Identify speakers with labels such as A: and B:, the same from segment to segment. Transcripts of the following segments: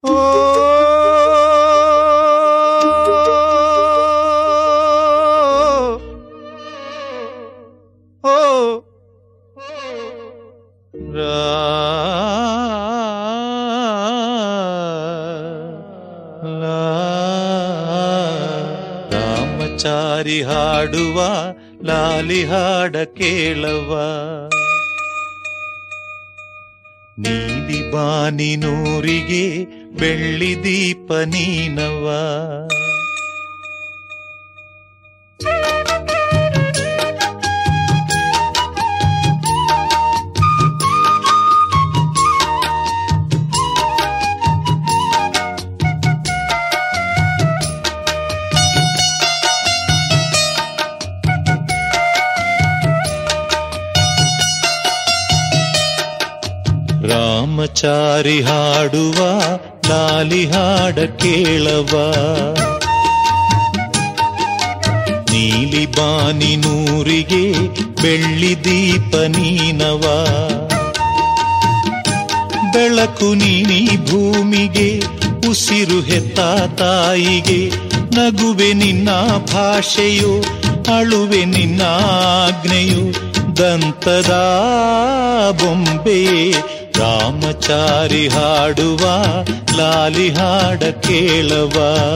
A: ಓ ಓ ರಾಮಚಾರಿ ಹಾಡುವ ಲಾಲಿ ಹಾಡ ಕೇಳವ ನೀಲಿ ಬಾನಿನೂರಿಗೆ ಬೆಳ್ಳಿ ದೀಪ ನೀನವ ರಾಮಚಾರಿ ಹಾಡುವ ಲಾಲಿ ಹಾಡ ಕೇಳವ ನೀಲಿ ಬಾನಿನೂರಿಗೆ ಬೆಳ್ಳಿ ದೀಪ ನೀನವ ಬೆಳಕು ನೀನಿ ಭೂಮಿಗೆ ಉಸಿರು ಹೆತ್ತ ತಾಯಿಗೆ ನಗುವೆ ನಿನ್ನ ಭಾಷೆಯು ಅಳುವೆ ನಿನ್ನ ಆಜ್ಞೆಯು ದಂತದ ಬೊಂಬೆ ರಾಮಚಾರಿ ಹಾಡುವ ಲಾಲಿ ಹಾಡ ಕೇಳವ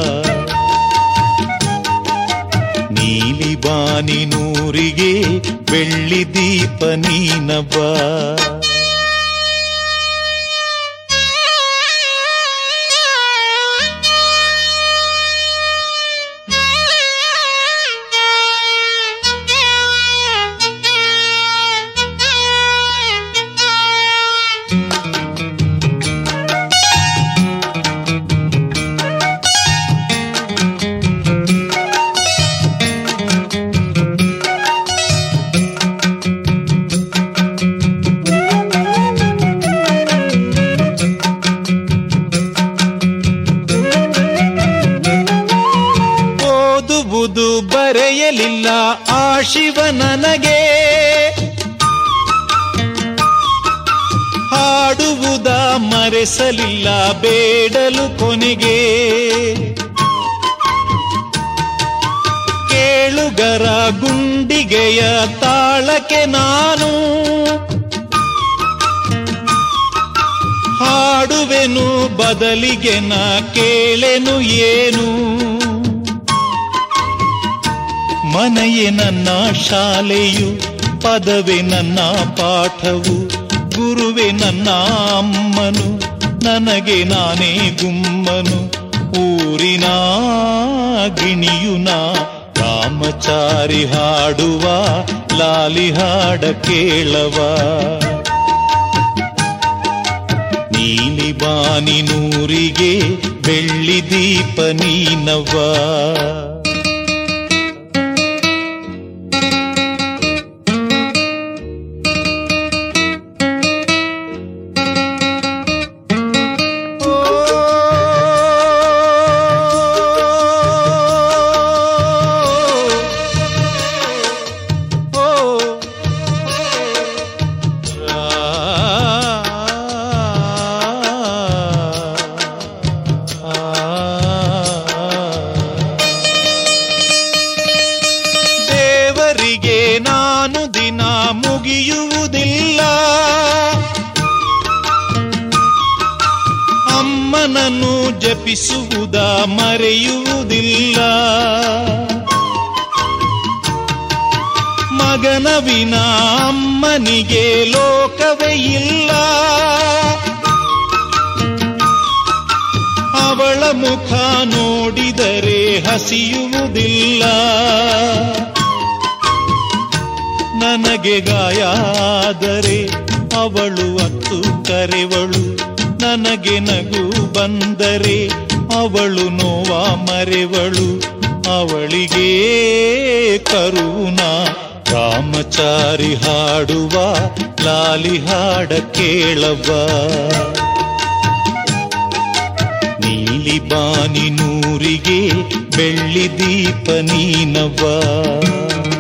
A: ನೀಲಿ ಬಾನಿನೂರಿಗೆ ಬೆಳ್ಳಿ ದೀಪ ನೀನವ ಓದುವುದು ಬರೆಯಲಿಲ್ಲ ಆ ಶಿವ ನನಗೆ ಹಾಡುವುದ ಮರೆಸಲಿಲ್ಲ ಬೇಡಲು ಕೊನೆಗೆ ಕೇಳುಗರ ಗುಂಡಿಗೆಯ ತಾಳಕ್ಕೆ ನಾನು ಹಾಡುವೆನು ಬದಲಿಗೆ ನಾ ಕೇಳೆನು ಏನು ಮನೆಯೇ ನನ್ನ ಶಾಲೆಯು ಪದವೇ ನನ್ನ ಪಾಠವು ಗುರುವೆ ನನ್ನ ಅಮ್ಮನು ನನಗೆ ನಾನೇ ಗುಮ್ಮನು ಊರಿನ ಗಿಣಿಯು ನಾ ರಾಮಚಾರಿ ಹಾಡುವ ಲಾಲಿ ಹಾಡ ಕೇಳವ ನೀಲಿ ಬಾನಿನೂರಿಗೆ ಬೆಳ್ಳಿ ದೀಪ ನೀನವ ದೇವರಿಗೆ ನಾನು ದಿನ ಮುಗಿಯುವುದಿಲ್ಲ ಅಮ್ಮನನ್ನು ಜಪಿಸುವುದ ಮರೆಯುವುದಿಲ್ಲ ಮಗನ ವಿನ ಅಮ್ಮನಿಗೆ ಲೋಕವೇ ಇಲ್ಲ ಅವಳ ಮುಖ ನೋಡಿದರೆ ಹಸಿಯುವುದಿಲ್ಲ ನನಗೆ ಗಾಯ ಆದರೆ ಅವಳು ಅತ್ತು ಕರೆವಳು ನನಗೆ ನಗು ಬಂದರೆ ಅವಳು ನೋವ ಮರೆವಳು ಅವಳಿಗೆ ಕರುಣ ರಾಮಚಾರಿ ಹಾಡುವ ಲಾಲಿ ಹಾಡ ಕೇಳವ ನೀಲಿ ಬಾನಿನೂರಿಗೆ ಬೆಳ್ಳಿ ದೀಪ ನೀನವ